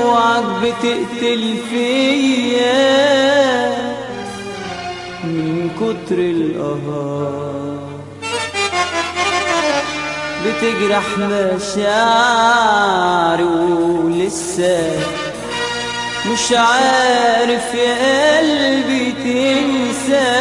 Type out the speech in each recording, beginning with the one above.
اوعك بتقتل فيا من كتر القهار بتجرح مشاعري ولسه مش عارف يا قلبي تنسى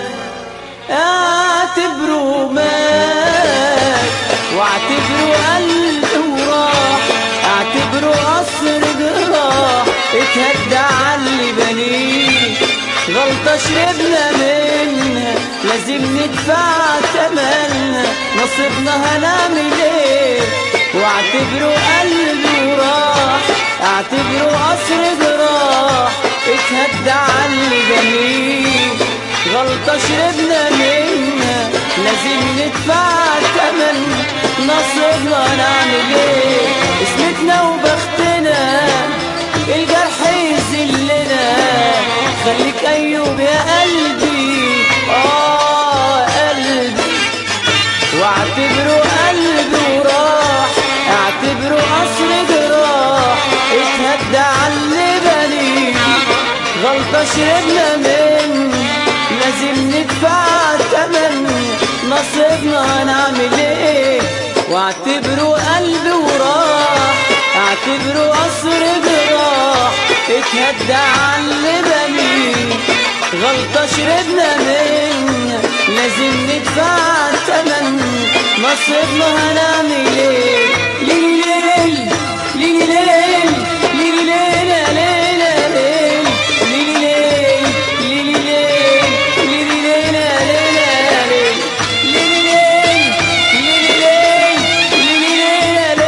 اعتبره مات واعتبره قلب وراح اعتبره قصر جراح اتهدى عاللي بنيه غلطة شربنا منها لازم ندفع تمنها نصيبنا هنعمل ايه واعتبره قلب وراح اعتبره قصر جراح اتهدى عاللي بنيه غلطة شربنا منها لازم ندفع تمن نصيبنا نعمل ايه اسمتنا وبختنا الجرح يذلنا خليك ايوب يا قلبي اه قلبي واعتبره قلبي وراح اعتبره قصر جراح اتهدى عاللي بنيه غلطة شربنا منه لازم ندفع تمن نصيبنا هنعمل ايه واعتبره قلبي وراح اعتبره قصر جراح اتهدى عاللي بنيه غلطة شربنا منها لازم ندفع تمن نصيبنا هنعمل ايه ليلي ليل ليلي ليل ليلي ليل ليلة ليل ليلي ليل ليلي ليل ليلي ليل ليلة ليل ليلي ليل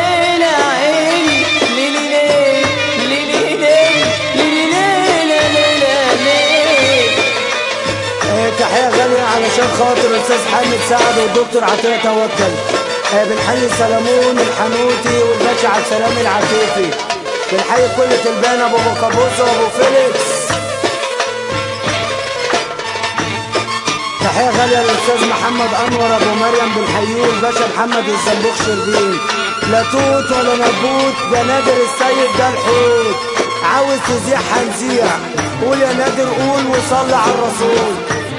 ليلي ليل ليلة عيني ليلي ليل ليلي ليل ليلي ليل ليلة ليل آه، تحية غالية علشان خاطر الأستاذ حامد سعد والدكتور عطية توكل آه، بنحيي سلمون الحنوتي والباشا عبد السلام العفيفي بنحيي كل تلبان أبو بكابوس وأبو فيليكس تحية غالية للأستاذ محمد أنور أبو مريم بنحييه الباشا محمد الزنبوخ شربين لا توت ولا نبوت ده نادر السيد ده الحوت عاوز تزيح هنزيع قول يا نادر قول وصلي على الرسول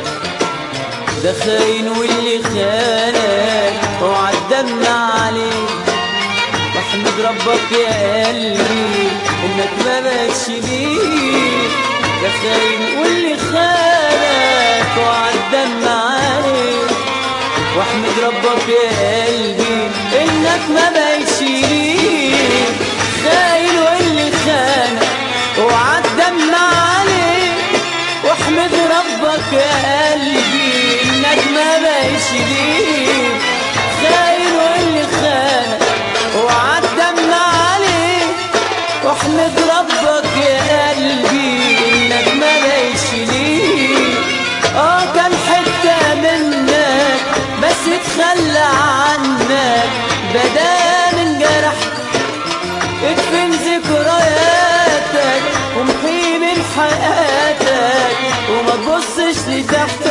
ده خاين واللي خانك وعالدم عليك واحمد ربك يا قلبي انك ما بقتش بيه ده خاين واللي خانك وعالدم عليك واحمد ربك يا قلبي انك ما بقتش ليه خاين واللي خانك وعالدم عليك واحمد ربك يا قلبي انك ما بقيش ليه خاين واللي خانك وعالدم عليك واحمد ربك يا قلبي انك ما بقيش ليه اه كان حتة منك بس اتخلى عنك بدل انجرح ادفن ذكرياتك وامحي من حياتك وما تبصش لتحت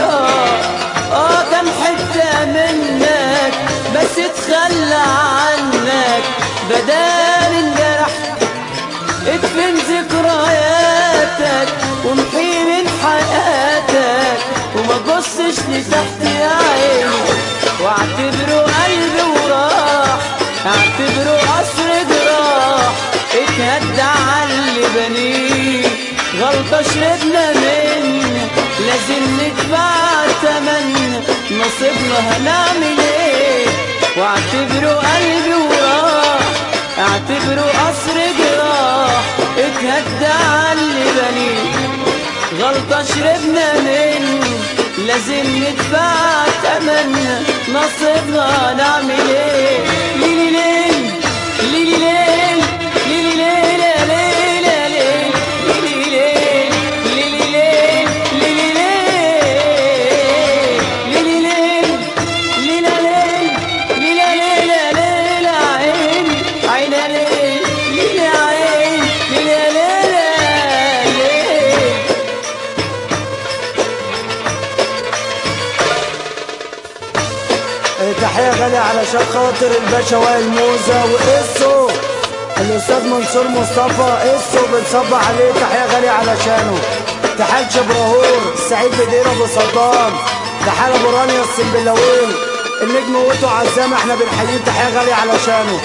اه كم حتة منك بس اتخلى عنك بدل انجرح ادفن ذكرياتك وامحي من حياتك وما تبصش لتحت يا عيني واعتبره قلبي وراح اعتبره قصر جراح اتهدى عاللي بنيه غلطة شربنا منها لازم ندفع تمن نصيبنا هنعمل ايه واعتبره قلبي وراح اعتبره قصر جراح اتهدى عاللي بنيه غلطة شربنا منه لازم ندفع تمن نصيبنا نعمل ايه ليلي ليل ليلي ليل ليلي ليل ليلة ليل ليلي ليل ليلي ليل ليلي ليل ليلي ليل ليلة ليل ليلة ليلة ليلة عين عين ليل ليلة عين ليلة ليلة ليل آه، تحية غالية علشان خاطر الباشا وائل موزة وقصه الاستاذ منصور مصطفى اسو بنصب عليه تحيه غاليه علشانه تحال شبراهور السعيد بدير ابو سلطان تحال ابو رانيا السنبلاوي النجم وتو عزام احنا بنحييه تحيه غاليه علشانه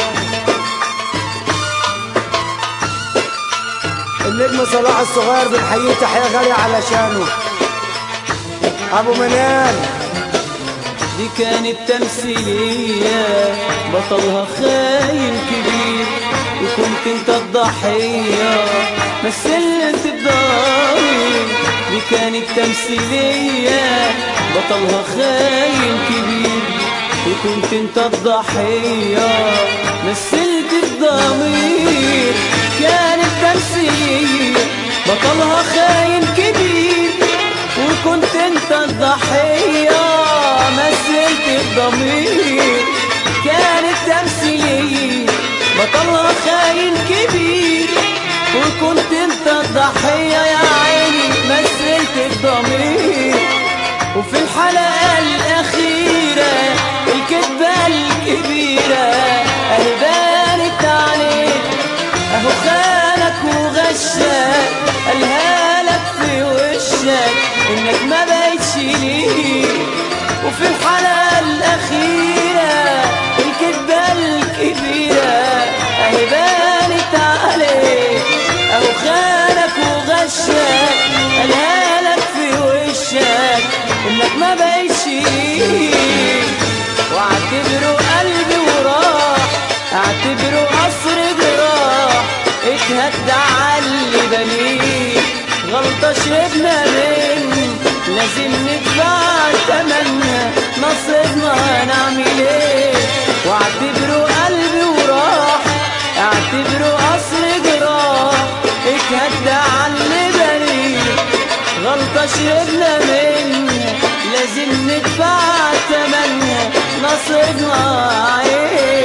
النجم صلاح الصغير بنحييه تحيه غاليه علشانه ابو منال دي كانت تمثيلية بطلها خاين كبير وكنت انت الضحية مثلت الضايع دي كانت تمثيلية بطلها خاين كبير وكنت انت الضحية مثلت الضمير كانت تمثيلية بطلها خاين كبير وكنت انت الضحية مثلت الضمير كانت تمثيلية بطلها خاين كبير وكنت انت الضحية يا عيني مثلت الضمير وفي الحلقة الأخيرة الكذبة الكبيرة أهي بانت عليك أهو خانك وغشك قالها لك في وشك إنك ما بقتش ليه وفي الحلقة الأخيرة الكذبة الكبيرة أهي بانت عليك أهو خانك وغشك قالها لك في وشك إنك ما بقتش ليه واعتبره قلبي وراح اعتبره قصر جراح اتهدى عاللي بنيه غلطة شربنا منه لازم ندفع تمنها نصيبنا هنعمل ايه واعتبره قلبي وراح اعتبره قصر جراح اتهدى عاللي بنيه غلطة شربنا منها لازم ندفع تمنها نصيبنا عين